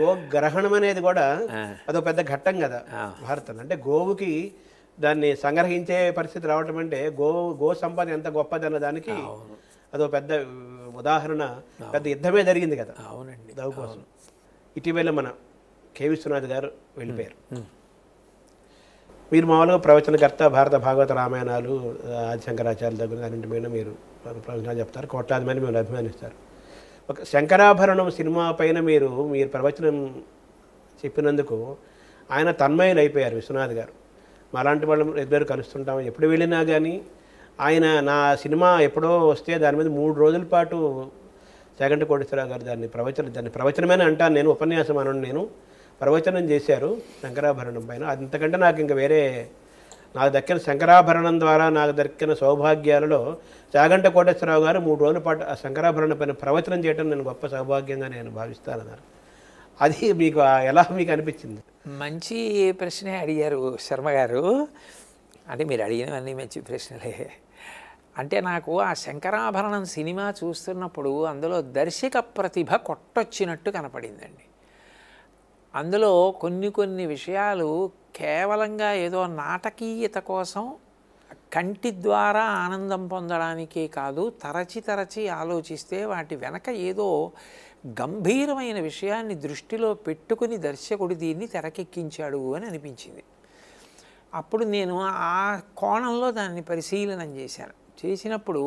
గోగ్రహణం అనేది కూడా అదో పెద్ద ఘట్టం కదా భారతంలో అంటే గోవుకి దాన్ని సంగ్రహించే పరిస్థితి రావటం అంటే గో గో సంపద ఎంత గొప్పది అన్న దానికి అదో పెద్ద ఉదాహరణ పెద్ద యుద్ధమే జరిగింది కదా అవునండి దావు కోసం ఇటీవల మన కె విశ్వనాథ్ గారు వెళ్ళిపోయారు మీరు మామూలుగా ప్రవచనకర్త భారత భాగవత రామాయణాలు ఆ, ఆదిశంకరాచార్యుల దగ్గర అన్నింటి మీద మీరు ప్రవచనాలు చెప్తారు కోట్లాది మంది మీరు అభిమానిస్తారు ఒక శంకరాభరణం సినిమా పైన మీరు మీరు ప్రవచనం చెప్పినందుకు ఆయన తన్మయులు అయిపోయారు విశ్వనాథ్ గారు మాలాంటి వాళ్ళు ఇద్దరు కలుస్తుంటాం ఎప్పుడు వెళ్ళినా కానీ ఆయన నా సినిమా ఎప్పుడో వస్తే దాని మీద మూడు రోజుల పాటు జగంట కోటేశ్వరరావు గారు దాన్ని ప్రవచనం దాన్ని ప్రవచనమేనే అంటాను నేను ఉపన్యాసం అనను నేను ప్రవచనం చేశారు శంకరాభరణం పైన అంతకంటే నాకు ఇంకా వేరే నాకు దక్కిన శంకరాభరణం ద్వారా నాకు దక్కిన సౌభాగ్యాలలో చాగంట కోటేశ్వరరావు గారు మూడు రోజుల పాటు ఆ శంకరాభరణం పైన ప్రవచనం చేయడం నేను గొప్ప సౌభాగ్యంగా నేను భావిస్తానన్నారు అది మీకు ఆ- ఎలా మీకు అనిపించింది మంచి ప్రశ్నే అడిగారు శర్మ గారు అంటే మీరు అడిగినవన్నీ మంచి ప్రశ్నలే అంటే నాకు ఆ శంకరాభరణం సినిమా చూస్తున్నప్పుడు అందులో దర్శక ప్రతిభ కొట్టొచ్చినట్టు కనపడిందండి అందులో కొన్ని కొన్ని విషయాలు కేవలంగా ఏదో నాటకీయత కోసం కంటి ద్వారా ఆనందం పొందడానికే కాదు తరచి తరచి ఆలోచిస్తే వాటి వెనక ఏదో గంభీరమైన విషయాన్ని దృష్టిలో పెట్టుకుని దర్శకుడు దీన్ని తెరకెక్కించాడు అని అనిపించింది అప్పుడు నేను ఆ కోణంలో దాన్ని పరిశీలనం చేశాను చేసినప్పుడు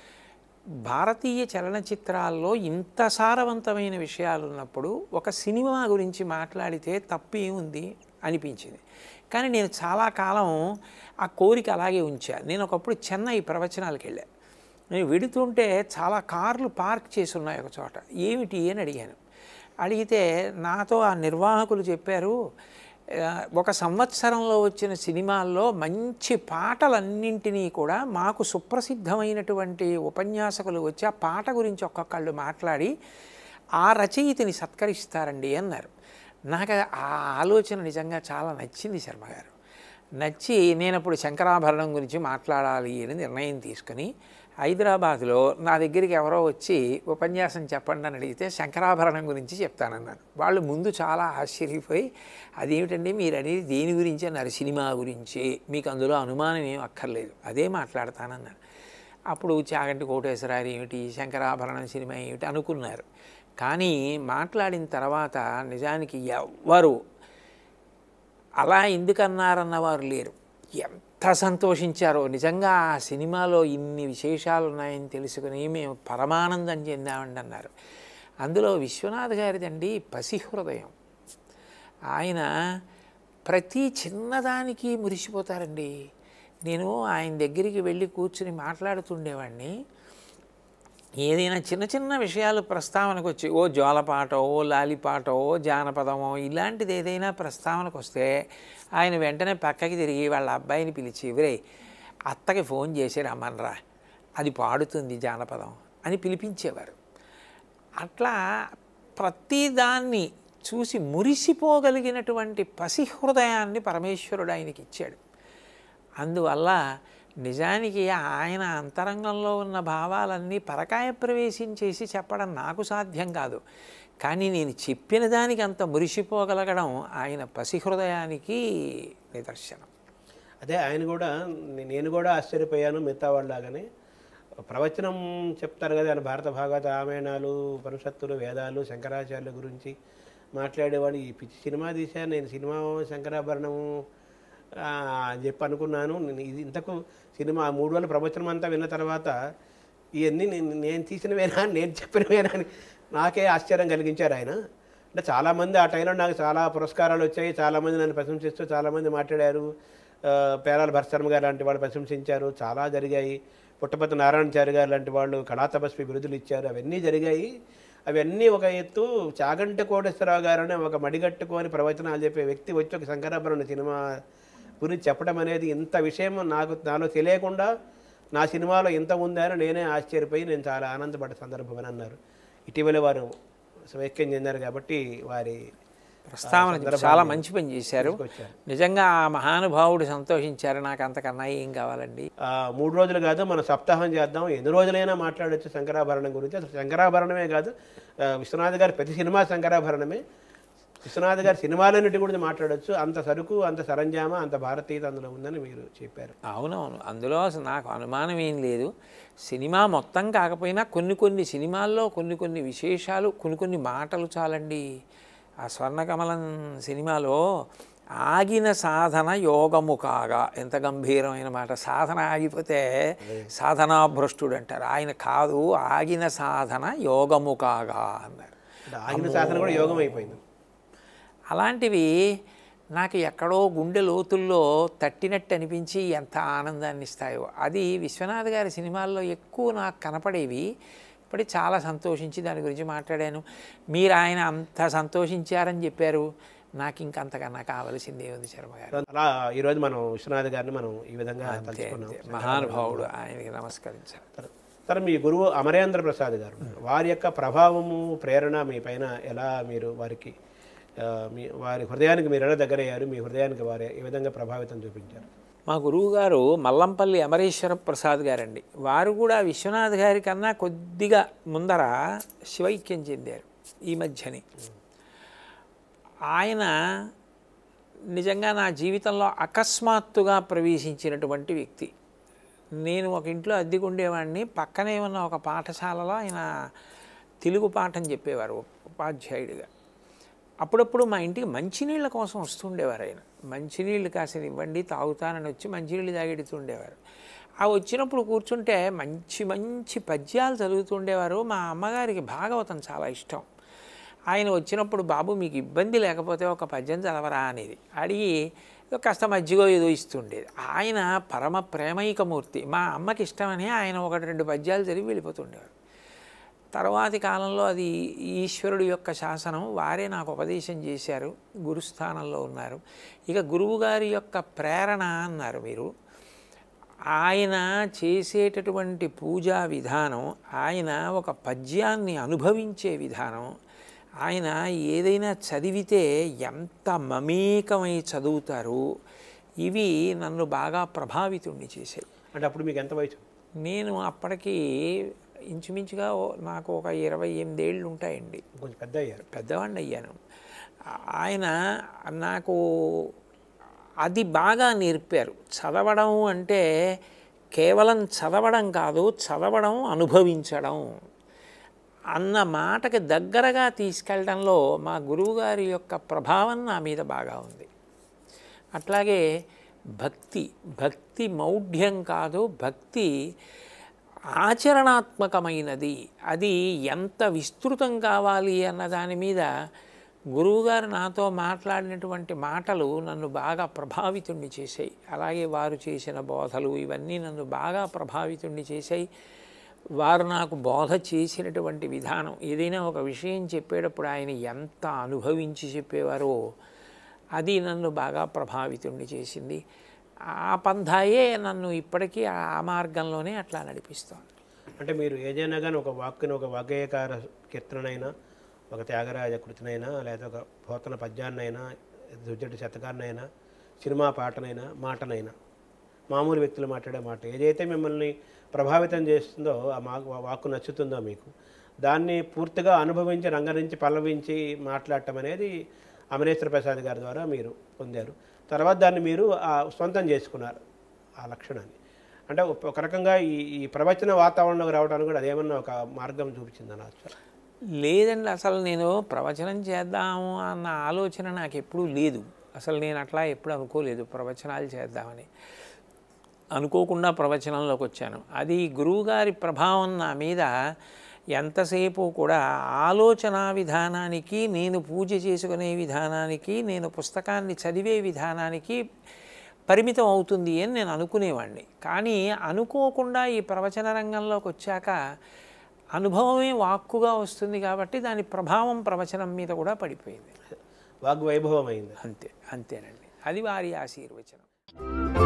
భారతీయ చలనచిత్రాల్లో ఇంత సారవంతమైన విషయాలు ఉన్నప్పుడు ఒక సినిమా గురించి మాట్లాడితే తప్పు ఏముంది అనిపించింది కానీ నేను చాలా కాలం ఆ కోరిక అలాగే ఉంచాను నేను ఒకప్పుడు చెన్నై ప్రవచనాలకు వెళ్ళా నేను వెడుతుంటే చాలా కార్లు పార్క్ చేసి ఉన్నాయి ఒక చోట ఏమిటి అని అడిగాను అడిగితే నాతో ఆ నిర్వాహకులు చెప్పారు ఆ, ఒక సంవత్సరంలో వచ్చిన సినిమాల్లో మంచి పాటలన్నింటినీ కూడా మాకు సుప్రసిద్ధమైనటువంటి ఉపన్యాసకులు వచ్చి ఆ పాట గురించి ఒక్కొక్కళ్ళు మాట్లాడి ఆ రచయితని సత్కరిస్తారండి అన్నారు నాకు ఆ ఆలోచన నిజంగా చాలా నచ్చింది శర్మ గారు నచ్చి నేను అప్పుడు శంకరాభరణం గురించి మాట్లాడాలి అని నిర్ణయం తీసుకుని హైదరాబాద్లో నా దగ్గరికి ఎవరో వచ్చి ఉపన్యాసం చెప్పండి అని అడిగితే శంకరాభరణం గురించి చెప్తానన్నాను వాళ్ళు ముందు చాలా ఆశ్చర్యపోయి అదేమిటండి మీరు అనేది దేని గురించి అన్నారు సినిమా గురించి మీకు అందులో అనుమానం ఏం అక్కర్లేదు అదే మాట్లాడతానన్నాను అప్పుడు చాగంటి కోటేశ్వరారు ఏమిటి శంకరాభరణం సినిమా ఏమిటి అనుకున్నారు కానీ మాట్లాడిన తర్వాత నిజానికి ఎవ్వరు అలా ఎందుకన్నారన్న వారు లేరు ఎంత సంతోషించారో నిజంగా ఆ సినిమాలో ఇన్ని విశేషాలు ఉన్నాయని తెలుసుకుని మేము పరమానందం చెందామండి అన్నారు అందులో విశ్వనాథ్ గారిదండి పసి హృదయం ఆయన ప్రతి చిన్నదానికి మురిసిపోతారండి నేను ఆయన దగ్గరికి వెళ్ళి కూర్చుని మాట్లాడుతుండేవాడిని ఏదైనా చిన్న చిన్న విషయాలు ప్రస్తావనకు వచ్చి ఓ జోలపాటో ఓ లాలిపాటో ఓ జానపదమో ఇలాంటిది ఏదైనా ప్రస్తావనకు వస్తే ఆయన వెంటనే పక్కకి తిరిగి వాళ్ళ అబ్బాయిని పిలిచి ఇవరే అత్తకి ఫోన్ చేసి రమ్మనరా అది పాడుతుంది జానపదం అని పిలిపించేవారు అట్లా ప్రతిదాన్ని చూసి మురిసిపోగలిగినటువంటి పసి హృదయాన్ని పరమేశ్వరుడు ఆయనకి ఇచ్చాడు అందువల్ల నిజానికి ఆయన అంతరంగంలో ఉన్న భావాలన్నీ పరకాయ ప్రవేశం చేసి చెప్పడం నాకు సాధ్యం కాదు కానీ నేను చెప్పిన దానికి అంత మురిసిపోగలగడం ఆయన పసి హృదయానికి నిదర్శనం అదే ఆయన కూడా నే- నేను కూడా ఆశ్చర్యపోయాను మిగతా వాళ్ళలాగానే ప్రవచనం చెప్తారు కదా ఆయన భారత భాగవత రామాయణాలు ఉపనిషత్తులు వేదాలు శంకరాచార్యుల గురించి మాట్లాడేవాడు ఈ పిచ్చి సినిమా తీశాను నేను సినిమా శంకరాభరణము ఆ, అని చెప్పి అనుకున్నాను నేను ఇది ఇంతకు సినిమా ఆ మూడు రోజుల ప్రవచనం అంతా విన్న తర్వాత ఇవన్నీ నేను నేను తీసినవేనా నేను చెప్పినవేనా అని నాకే ఆశ్చర్యం కలిగించారు ఆయన అంటే చాలామంది ఆ టైంలో నాకు చాలా పురస్కారాలు వచ్చాయి చాలామంది నన్ను ప్రశంసిస్తూ చాలామంది మాట్లాడారు ఆ, పేరాల భరశర్మ గారు లాంటి వాళ్ళు ప్రశంసించారు చాలా జరిగాయి పుట్టపతి నారాయణచారి గారు లాంటి వాళ్ళు కళాతపస్వి బిరుదులు ఇచ్చారు అవన్నీ జరిగాయి అవన్నీ ఒక ఎత్తు చాగంటి కోటేశ్వరరావు గారు అనే ఒక మడిగట్టుకొని ప్రవచనాలు చెప్పే వ్యక్తి వచ్చి ఒక శంకరాభరణ సినిమా గురించి చెప్పడం అనేది ఇంత విషయం నాకు నాలో తెలియకుండా నా సినిమాలో ఇంత ఉందని నేనే ఆశ్చర్యపోయి నేను చాలా ఆనందపడ్డ సందర్భం అని అన్నారు ఇటీవల వారు వైక్యం చెందారు కాబట్టి వారి ప్రస్తావన చాలా మంచి పని చేశారు తీసుకొచ్చారు. నిజంగా ఆ మహానుభావుడు సంతోషించారు నాకు అంతకన్నా ఏం కావాలండి ఆ, మూడు రోజులు కాదు మనం సప్తాహం చేద్దాం ఎన్ని రోజులైనా మాట్లాడొచ్చు శంకరాభరణం గురించి అసలు శంకరాభరణమే కాదు ఆ, విశ్వనాథ్ గారి ప్రతి సినిమా శంకరాభరణమే విశ్వనాథ్ గారి సినిమాలన్నిటి గురించి మాట్లాడొచ్చు అంత సరుకు అంత సరంజామా అంత భారతీయత అందులో ఉందని మీరు చెప్పారు అవునవును అందులో అసలు నాకు అనుమానం ఏం లేదు సినిమా మొత్తం కాకపోయినా కొన్ని కొన్ని సినిమాల్లో కొన్ని కొన్ని విశేషాలు కొన్ని కొన్ని మాటలు చాలండి ఆ స్వర్ణకమలం సినిమాలో ఆగిన సాధన యోగము కాగా ఎంత గంభీరమైన మాట సాధన ఆగిపోతే సాధనాభ్రష్టుడు అంటారు ఆయన కాదు ఆగిన సాధన యోగము కాగా అన్నారు అంటే ఆగిన శాసనం కూడా యోగం అయిపోయింది అలాంటివి నాకు ఎక్కడో గుండె లోతుల్లో తట్టినట్టు అనిపించి ఎంత ఆనందాన్ని ఇస్తాయో అది విశ్వనాథ్ గారి సినిమాల్లో ఎక్కువ నాకు కనపడేవి ఇప్పటికి చాలా సంతోషించి దాని గురించి మాట్లాడాను మీరు ఆయన అంత సంతోషించారని చెప్పారు నాకు ఇంకంతకన్నా కావలసిందే ఉంది శర్మ గారు అలా ఈరోజు మనం విశ్వనాథ్ గారిని మనం ఈ విధంగా అంతే తలుచుకున్నాం అంతే మహానుభావుడు ఆయనకి నమస్కరించారు సరే మీ గురువు అమరేంద్ర ప్రసాద్ గారు వారి యొక్క ప్రభావము ప్రేరణ మీ పైన ఎలా మీరు వారికి ఆ, మీ వారి హృదయానికి మీరు ఎలా దగ్గరయ్యారు మీ హృదయానికి వారు ఏ విధంగా ప్రభావితం చూపించారు మా గురువు గారు మల్లంపల్లి అమరేశ్వర ప్రసాద్ గారండి వారు కూడా విశ్వనాథ్ గారి కన్నా కొద్దిగా ముందర శివైక్యం చెందారు ఈ మధ్యని ఆయన నిజంగా నా జీవితంలో అకస్మాత్తుగా ప్రవేశించినటువంటి వ్యక్తి నేను ఒక ఇంట్లో అద్దెకు ఉండేవాడిని పక్కనే ఉన్న ఒక పాఠశాలలో ఆయన తెలుగు పాఠం చెప్పేవారు ఉపాధ్యాయుడిగా అప్పుడప్పుడు మా ఇంటికి మంచినీళ్ళ కోసం వస్తుండేవారు ఆయన మంచినీళ్ళు కాసిన ఇవ్వండి తాగుతానని వచ్చి మంచినీళ్ళు తాగెడుతుండేవారు ఆ వచ్చినప్పుడు కూర్చుంటే మంచి మంచి పద్యాలు చదువుతుండేవారు మా అమ్మగారికి భాగవతం చాలా ఇష్టం ఆయన వచ్చినప్పుడు బాబు మీకు ఇబ్బంది లేకపోతే ఒక పద్యం చదవరా అనేది అడిగి కాస్త మజ్జిగో ఏదో ఇస్తుండేది ఆయన పరమ ప్రేమైకమూర్తి మా అమ్మకి ఇష్టమని ఆయన ఒకటి రెండు పద్యాలు చదివి వెళ్ళిపోతుండేవారు తర్వాతి కాలంలో అది ఈశ్వరుడు యొక్క శాసనం వారే నాకు ఉపదేశం చేశారు గురుస్థానంలో ఉన్నారు ఇక గురువుగారి యొక్క ప్రేరణ అన్నారు మీరు ఆయన చేసేటటువంటి పూజా విధానం ఆయన ఒక పద్యాన్ని అనుభవించే విధానం ఆయన ఏదైనా చదివితే ఎంత మమేకమై చదువుతారు ఇవి నన్ను బాగా ప్రభావితుణ్ణి చేశాయి అంటే అప్పుడు మీకు ఎంత వయసు నేను అప్పటికి ఇంచుమించుగా ఓ- నాకు ఒక ఇరవై ఎనిమిదేళ్ళు ఉంటాయండి కొంచెం పెద్ద అయ్యారు పెద్దవాడిని అయ్యాను ఆ- ఆయన నాకు అది బాగా నేర్పారు చదవడం అంటే కేవలం చదవడం కాదు చదవడం అనుభవించడం అన్న మాటకి దగ్గరగా తీసుకెళ్ళడంలో మా గురువుగారి యొక్క ప్రభావం నా మీద బాగా ఉంది అట్లాగే భక్తి భక్తి మౌఢ్యం కాదు భక్తి ఆచరణాత్మకమైనది అది ఎంత విస్తృతం కావాలి అన్న దాని మీద గురువుగారు నాతో మాట్లాడినటువంటి మాటలు నన్ను బాగా ప్రభావితుణ్ణి చేశాయి అలాగే వారు చేసిన బోధలు ఇవన్నీ నన్ను బాగా ప్రభావితుణ్ణి చేశాయి వారు నాకు బోధ చేసినటువంటి విధానం ఏదైనా ఒక విషయం చెప్పేటప్పుడు ఆయన ఎంత అనుభవించి చెప్పేవారో అది నన్ను బాగా ప్రభావితుణ్ణి చేసింది ఆ పంధాయే నన్ను ఇప్పటికీ ఆ మార్గంలోనే అట్లా నడిపిస్తోంది అంటే మీరు ఏదైనా కానీ ఒక వాక్కుని ఒక వాగ్గేయకార కీర్తనైనా ఒక త్యాగరాజ కృతినైనా లేదా ఒక పోతన పద్యాన్నైనా దుర్జటి శతకాన్నైనా సినిమా పాటనైనా మాటనైనా మామూలు వ్యక్తులు మాట్లాడే మాట ఏదైతే మిమ్మల్ని ప్రభావితం చేస్తుందో ఆ మా వాక్కు నచ్చుతుందో మీకు దాన్ని పూర్తిగా అనుభవించి రంగరించి పల్లవించి మాట్లాడటం అనేది అమరేశ్వర ప్రసాద్ గారి ద్వారా మీరు పొందారు తర్వాత దాన్ని మీరు ఆ సొంతం చేసుకున్నారు ఆ లక్షణాన్ని అంటే ఒక- ఒక రకంగా ఈ ఈ ప్రవచన వాతావరణంలోకి రావడానికి కూడా అదేమన్నా ఒక మార్గం చూపించింది అనొచ్చు లేదండి అసలు నేను ప్రవచనం చేద్దాము అన్న ఆలోచన నాకు ఎప్పుడూ లేదు అసలు నేను అట్లా ఎప్పుడు అనుకోలేదు ప్రవచనాలు చేద్దామని అనుకోకుండా ప్రవచనంలోకి వచ్చాను అది గురువుగారి ప్రభావం నా మీద ఎంతసేపు కూడా ఆలోచన విధానానికి నేను పూజ చేసుకునే విధానానికి నేను పుస్తకాన్ని చదివే విధానానికి పరిమితం అవుతుంది అని నేను అనుకునేవాడిని కానీ అనుకోకుండా ఈ ప్రవచన రంగంలోకి వచ్చాక అనుభవమే వాక్కుగా వస్తుంది కాబట్టి దాని ప్రభావం ప్రవచనం మీద కూడా పడిపోయింది వాగ్వైభవం అయింది అంతే అంతేనండి అది వారి ఆశీర్వచనం